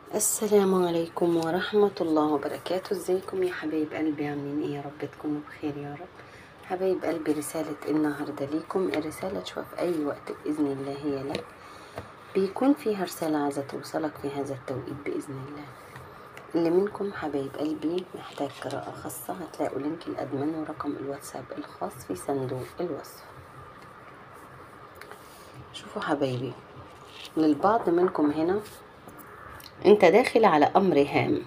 السلام عليكم ورحمة الله وبركاته ازيكم يا حبايب قلبي عاملين ايه يا رب تكونوا بخير يا رب حبايب قلبي رسالة النهاردة ليكم الرسالة تشوف في أي وقت بإذن الله هي لك بيكون فيها رسالة عايزة توصلك في هذا التوقيت بإذن الله اللي منكم حبايب قلبي محتاج قراءة خاصة هتلاقوا لينك الأدمن ورقم الواتساب الخاص في صندوق الوصف شوفوا حبايبي للبعض منكم هنا انت داخل على امر هام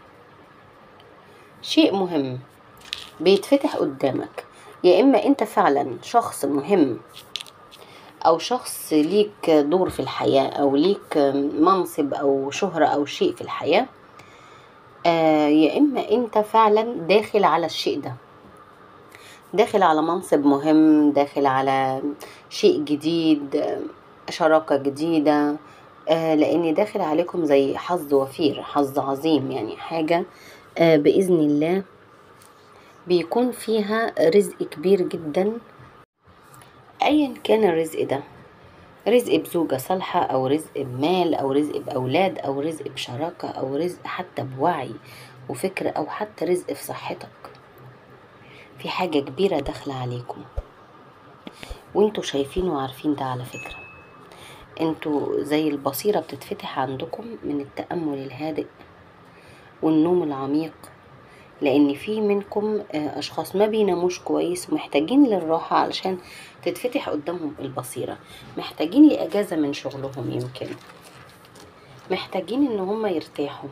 شيء مهم بيتفتح قدامك يا اما انت فعلا شخص مهم او شخص ليك دور في الحياة او ليك منصب او شهرة او شيء في الحياة آه يا اما انت فعلا داخل على الشيء ده داخل على منصب مهم داخل على شيء جديد شراكة جديدة آه لاني داخل عليكم زي حظ وفير حظ عظيم يعني حاجة آه بإذن الله بيكون فيها رزق كبير جدا ايا كان الرزق ده رزق بزوجة صالحة او رزق بمال او رزق باولاد او رزق بشراكة او رزق حتى بوعي وفكر او حتى رزق في صحتك في حاجة كبيرة داخلة عليكم وانتوا شايفين وعارفين ده على فكرة انتوا زي البصيرة بتتفتح عندكم من التأمل الهادئ والنوم العميق لان في منكم اشخاص ما بيناموش كويس ومحتاجين للراحة علشان تتفتح قدامهم البصيرة محتاجين لأجازة من شغلهم يمكن محتاجين ان هم يرتاحوا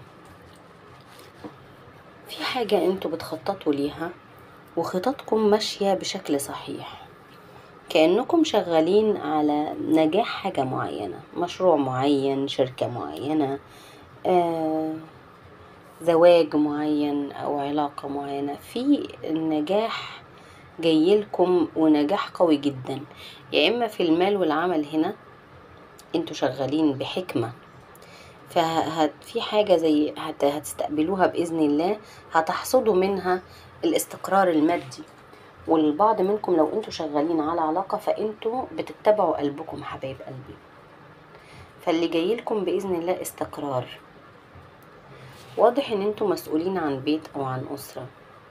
في حاجة انتوا بتخططوا ليها وخططكم ماشية بشكل صحيح كأنكم شغالين على نجاح حاجة معينة مشروع معين شركة معينة آه زواج معين أو علاقة معينة في النجاح جايلكم ونجاح قوي جدا يا إما في المال والعمل هنا انتوا شغالين بحكمة فهت في حاجة زي هت هتستقبلوها بإذن الله هتحصدوا منها الاستقرار المادي والبعض منكم لو انتوا شغالين على علاقة فانتوا بتتبعوا قلبكم حبايب قلبي فاللي جايلكم بإذن الله استقرار واضح ان انتوا مسؤولين عن بيت او عن أسرة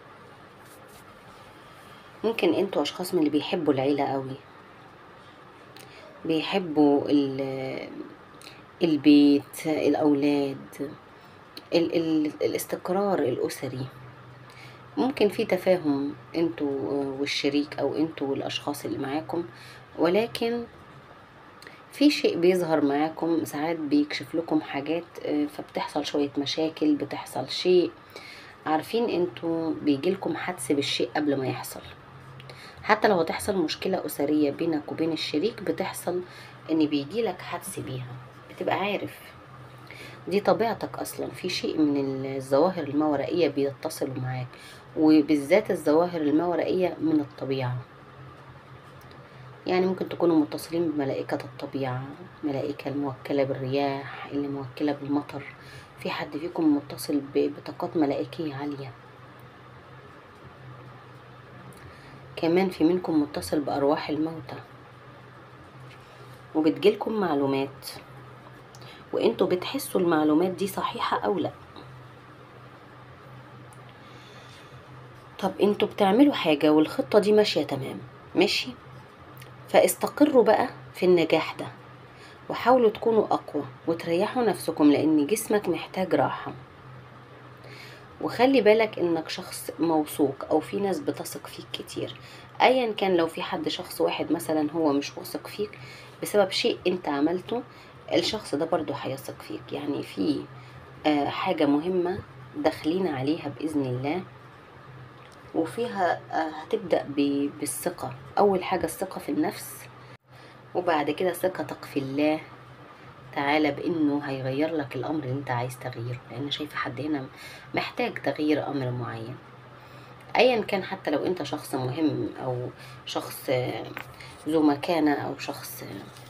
ممكن انتوا اشخاص من اللي بيحبوا العيلة قوي بيحبوا البيت الاولاد ال ال الاستقرار الاسري ممكن في تفاهم انتوا والشريك او انتوا والاشخاص اللي معاكم ولكن في شيء بيظهر معاكم ساعات بيكشف لكم حاجات فبتحصل شوية مشاكل بتحصل شيء عارفين انتوا بيجيلكم حدس بالشيء قبل ما يحصل حتى لو هتحصل مشكلة أسرية بينك وبين الشريك بتحصل ان بيجيلك حدس بيها بتبقى عارف دي طبيعتك اصلا في شيء من الظواهر الماورائية بيتصلوا معاك وبالذات الظواهر الماورائية من الطبيعة يعني ممكن تكونوا متصلين بملائكة الطبيعة ملائكة الموكلة بالرياح اللي موكلة بالمطر في حد فيكم متصل بطاقات ملائكية عالية كمان في منكم متصل بأرواح الموتى وبتجيلكم معلومات وانتوا بتحسوا المعلومات دي صحيحة او لا طب انتوا بتعملوا حاجة والخطة دي ماشية تمام ماشي فاستقروا بقى في النجاح ده وحاولوا تكونوا اقوى وتريحوا نفسكم لان جسمك محتاج راحة وخلي بالك انك شخص موثوق او في ناس بتثق فيك كتير ايا كان لو في حد شخص واحد مثلا هو مش واثق فيك بسبب شيء انت عملته الشخص ده برضو هيثق فيك يعني في آه حاجة مهمة داخلين عليها بإذن الله وفيها آه هتبدأ بالثقة أول حاجة الثقة في النفس وبعد كده ثقتك في الله تعالى بانه هيغير لك الامر اللي انت عايز تغييره لان شايفه حد هنا محتاج تغيير امر معين ايا كان حتى لو انت شخص مهم او شخص ذو مكانه او شخص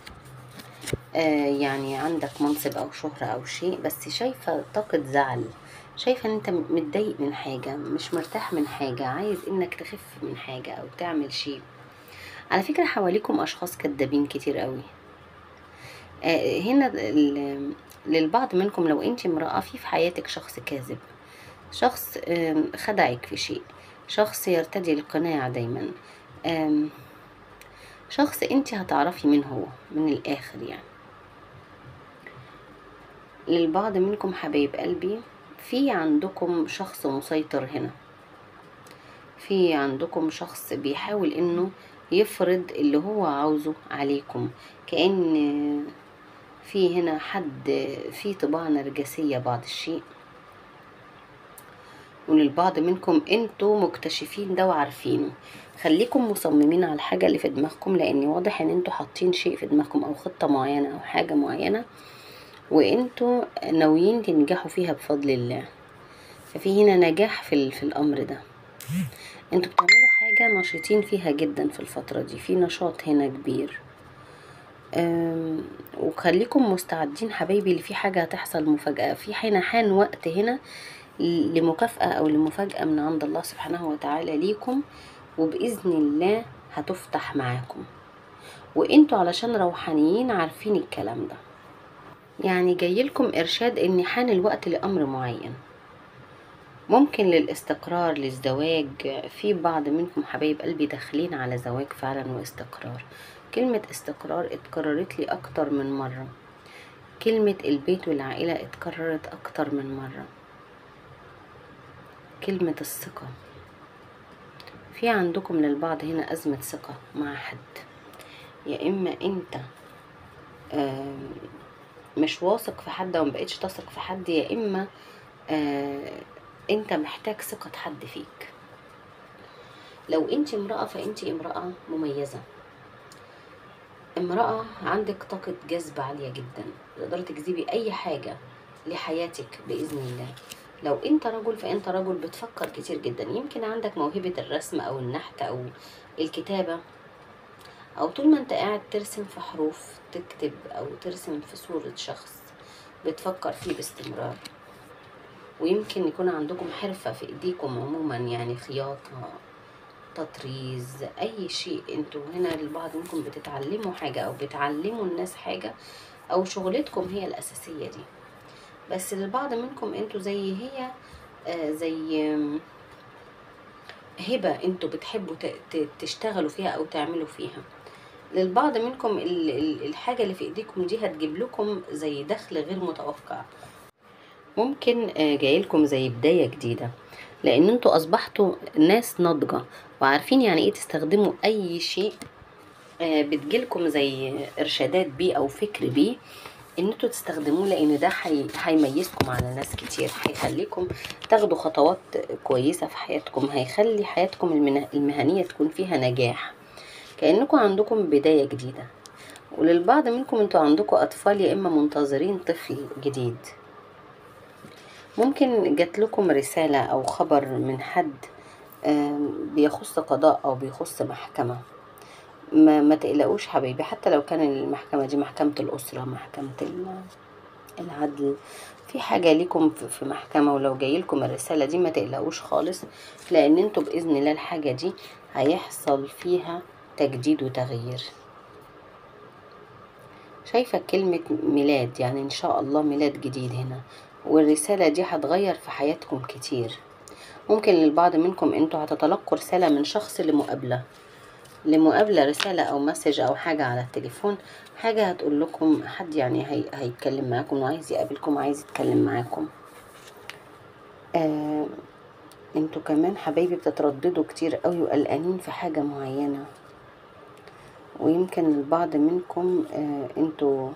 يعني عندك منصب او شهرة او شيء بس شايفة طاقة زعل شايفة ان انت متضايق من حاجة مش مرتاح من حاجة عايز انك تخف من حاجة او تعمل شيء على فكرة حواليكم اشخاص كدابين كتير قوي هنا للبعض منكم لو انت امرأة في في حياتك شخص كاذب شخص آم، خدعك في شيء شخص يرتدي القناع دايما آم، شخص انت هتعرفي مين هو من الاخر يعني للبعض منكم حبايب قلبي في عندكم شخص مسيطر هنا في عندكم شخص بيحاول انه يفرض اللي هو عاوزه عليكم كأن في هنا حد في طباع نرجسية بعض الشيء وللبعض منكم انتوا مكتشفين ده وعارفينه خليكم مصممين على الحاجة اللي في دماغكم لان واضح ان انتوا حاطين شيء في دماغكم او خطة معينة او حاجة معينة وانتوا ناويين تنجحوا فيها بفضل الله ففي هنا نجاح في, ال- في الامر ده انتوا بتعملوا حاجة نشيطين فيها جدا في الفترة دي في نشاط هنا كبير أم، وخليكم مستعدين حبايبي اللي في حاجة هتحصل مفاجأة في حين حان وقت هنا لمكافأة أو لمفاجأة من عند الله سبحانه وتعالى ليكم وبإذن الله هتفتح معاكم وانتوا علشان روحانيين عارفين الكلام ده يعني جايلكم إرشاد إن حان الوقت لأمر معين ممكن للاستقرار للزواج في بعض منكم حبايب قلبي داخلين على زواج فعلا واستقرار كلمة استقرار اتكررت لي أكتر من مرة كلمة البيت والعائلة اتكررت أكتر من مرة كلمة الثقة في عندكم للبعض هنا أزمة ثقة مع حد يا إما أنت آم، مش واثق في حد أو مبقتش تثق في حد يا إما آه، أنت محتاج ثقة حد فيك لو أنت امرأة فأنت امرأة مميزة امرأة عندك طاقة جذب عالية جدا تقدري تجذبي أي حاجة لحياتك بإذن الله لو انت رجل فانت رجل بتفكر كتير جدا يمكن عندك موهبة الرسم او النحت او الكتابة او طول ما انت قاعد ترسم في حروف تكتب او ترسم في صورة شخص بتفكر فيه باستمرار ويمكن يكون عندكم حرفة في ايديكم عموما يعني خياطة تطريز اي شيء انتوا هنا البعض منكم بتتعلموا حاجة او بتعلموا الناس حاجة او شغلتكم هي الاساسية دي بس للبعض منكم انتوا زي هي آه، زي آم، هبة انتوا بتحبوا ت- ت- تشتغلوا فيها او تعملوا فيها للبعض منكم ال- ال- الحاجة اللي في ايديكم دي هتجيب لكم زي دخل غير متوقع ممكن آه، جايلكم زي بداية جديدة لان انتوا اصبحتوا ناس ناضجة وعارفين يعني ايه تستخدموا اي شيء آه، بتجيلكم زي ارشادات بيه او فكر بيه ان انتوا تستخدموه لان ده حي... هيميزكم على ناس كتير هيخليكم تاخدوا خطوات كويسة في حياتكم هيخلي حياتكم المن... المهنية تكون فيها نجاح كأنكم عندكم بداية جديدة وللبعض منكم انتوا عندكم اطفال يا اما منتظرين طفل جديد ممكن جات لكم رسالة او خبر من حد آم، بيخص قضاء او بيخص محكمة ما, ما تقلقوش حبايبي حتى لو كان المحكمة دي محكمة الأسرة محكمة ال- العدل في حاجة ليكم في في محكمة ولو جايلكم الرسالة دي ما تقلقوش خالص لأن انتوا بإذن الله الحاجة دي هيحصل فيها تجديد وتغيير شايفة كلمة ميلاد يعني إن شاء الله ميلاد جديد هنا والرسالة دي هتغير في حياتكم كتير ممكن للبعض منكم انتوا هتتلقوا رسالة من شخص لمقابلة لمقابلة رسالة أو مسج أو حاجة على التليفون حاجة هتقول لكم حد يعني هي... هيتكلم معاكم وعايز يقابلكم وعايز يتكلم معاكم آه... انتوا كمان حبايبي بتترددوا كتير قوي وقلقانين في حاجة معينة ويمكن البعض منكم آه... انتوا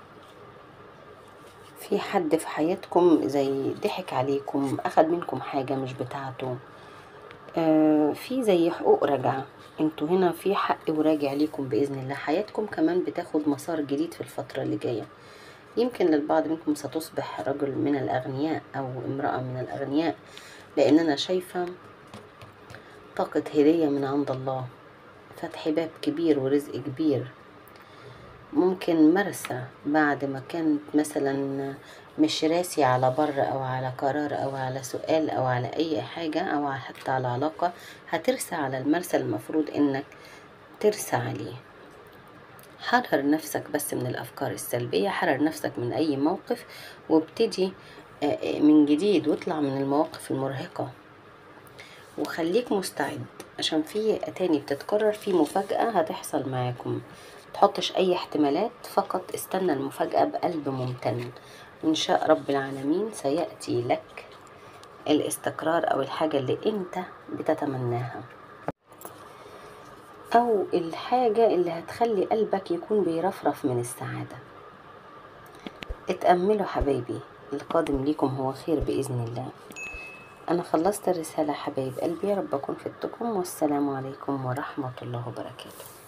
في حد في حياتكم زي ضحك عليكم أخد منكم حاجة مش بتاعته آه، في زي حقوق رجعة انتوا هنا في حق وراجع ليكم بإذن الله حياتكم كمان بتاخد مسار جديد في الفترة اللي جاية يمكن للبعض منكم ستصبح رجل من الأغنياء أو امرأة من الأغنياء لأن أنا شايفة طاقة هدية من عند الله فتح باب كبير ورزق كبير ممكن مرسى بعد ما كانت مثلا مش راسي على بر او على قرار او على سؤال او على اي حاجة او حتى على علاقة هترسى على المرسى المفروض انك ترسى عليه حرر نفسك بس من الأفكار السلبية حرر نفسك من أي موقف وابتدي آه، آه، من جديد واطلع من المواقف المرهقة وخليك مستعد عشان في تاني بتتكرر في مفاجأة هتحصل معاكم تحطش أي احتمالات فقط استنى المفاجأة بقلب ممتن إن شاء رب العالمين سيأتي لك الاستقرار أو الحاجة اللي أنت بتتمناها أو الحاجة اللي هتخلي قلبك يكون بيرفرف من السعادة اتأملوا حبايبي القادم ليكم هو خير بإذن الله أنا خلصت الرسالة حبايب قلبي يا رب أكون فدتكم والسلام عليكم ورحمة الله وبركاته